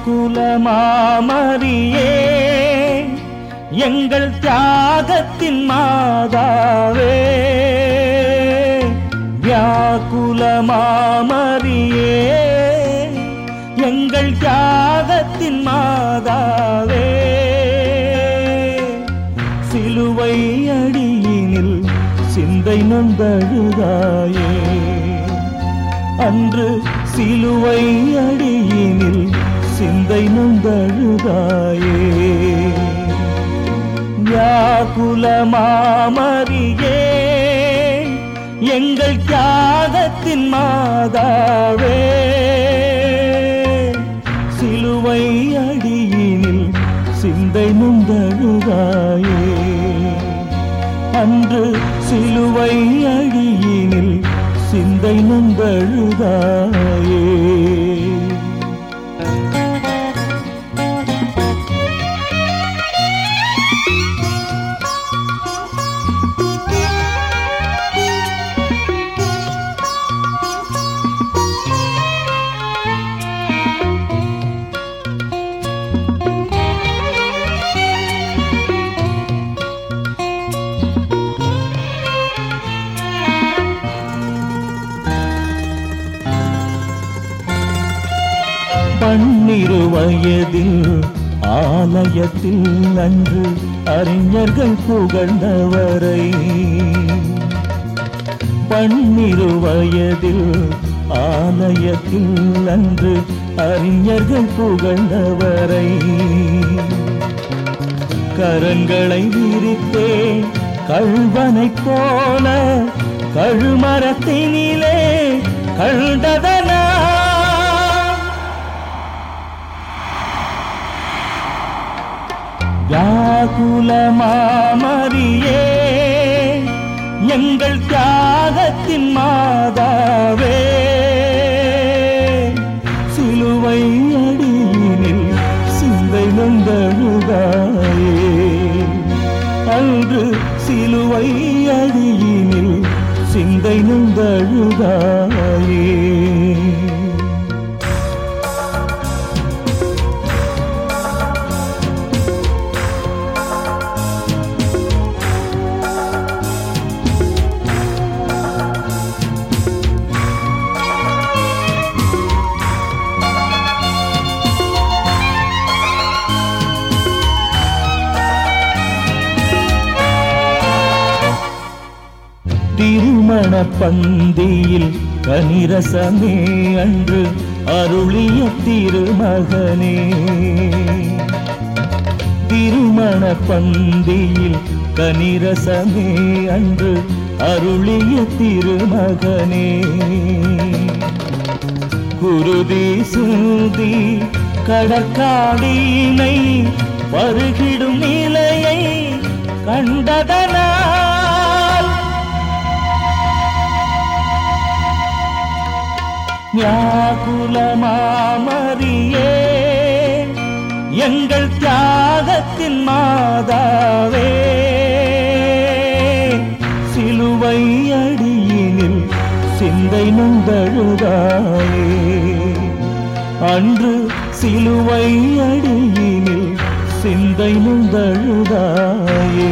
வியாக்குல மாமரியே எங்கள் தியாகத்தின் மாதாவே வியாக்குல மாமரியே எங்கள் தியாகத்தின் மாதாவே சிலுவை அடியினில் சிந்தை நொந்தழுதாயே அன்று சிலுவை அடியினில் சிந்தை நொந்தழுதாயே வியாகுல மாமரியே எங்கள் தியாகத்தின் மாதாவே சிலுவை அடியினில் சிந்தை நுந்தழுதாயே அன்று சிலுவை அடியினில் சிந்தை நுந்தழுதாயே பன்னிரு வயதில் ஆலயத்தில் அன்று அறிஞர்கள் புகழ்ந்தவரை பன்னிரு வயதில் ஆலயத்தில் அன்று அறிஞர்கள் புகழ்ந்தவரை கரங்களை விரித்தே கழ்வனைப் போல கழுமரத்தினிலே கண்டதனா வியாகுல மாமரியே எங்கள் தியாகத்தின் மாதாவே சிலுவை அடியினில் சிந்தை நொந்தழுதாயே அன்று சிலுவை அடியினில் சிந்தை நொந்தழுதாயே திருமண பந்தியில் கனிரசமே அன்று அருளிய திருமகனே திருமண பந்தியில் கனிரசமே அன்று அருளிய திருமகனே குருதி சிந்தி கடற்காடினை பருகிடும் நிலையை கண்டதனால் வியாகுல மாமரியே எங்கள் தியாகத்தின் மாதாவே சிலுவை அடியினில் சிந்தை நொந்தழுதாயே அன்று சிலுவை அடியினில் சிந்தை நொந்தழுதாயே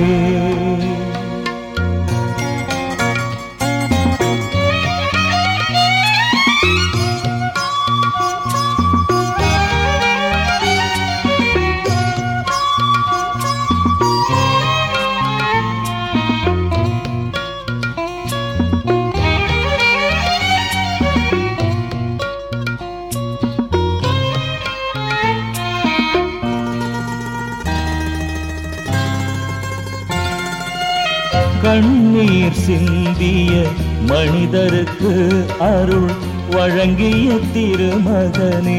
கண்ணீர் சிந்திய மனிதருக்கு அருள் வழங்கிய திருமகனே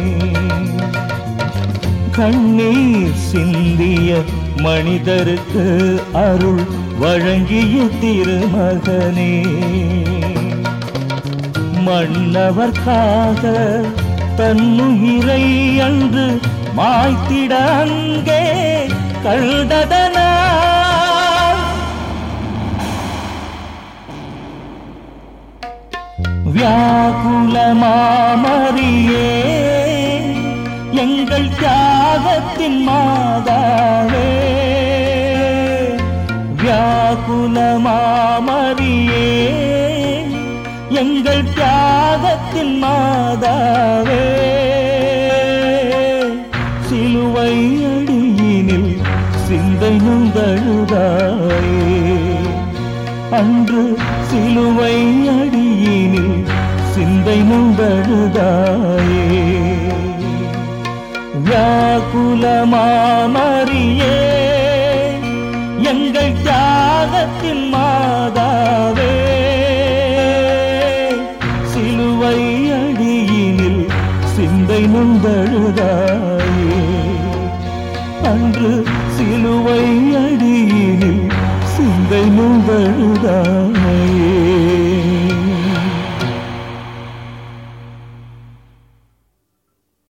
கண்ணீர் சிந்திய மனிதருக்கு அருள் வழங்கிய திருமகனே மன்னவர்க்காக தன்னுயிரை அன்று மாய்த்திட அங்கே கண்டதனா வியாகுல மாமரியே எங்கள் எங்கள் தியாகத்தின் மாதாவே வியாகுலமாமரியே எங்கள் தியாகத்தின் மாதாவே சிலுவை அடியினில் சிந்தை நுந்தழுதாயே அன்று சிலுவை அடியினில் சிந்தை நுந்தழுதாயே வியாகுலமாமரியே எங்கள் தியாகத்தின் மாதாவே சிலுவை அடியினில் சிந்தை நுந்தழுதாயே அன்று சிலுவை அடியினில் சிந்தை நுந்தழுதாயே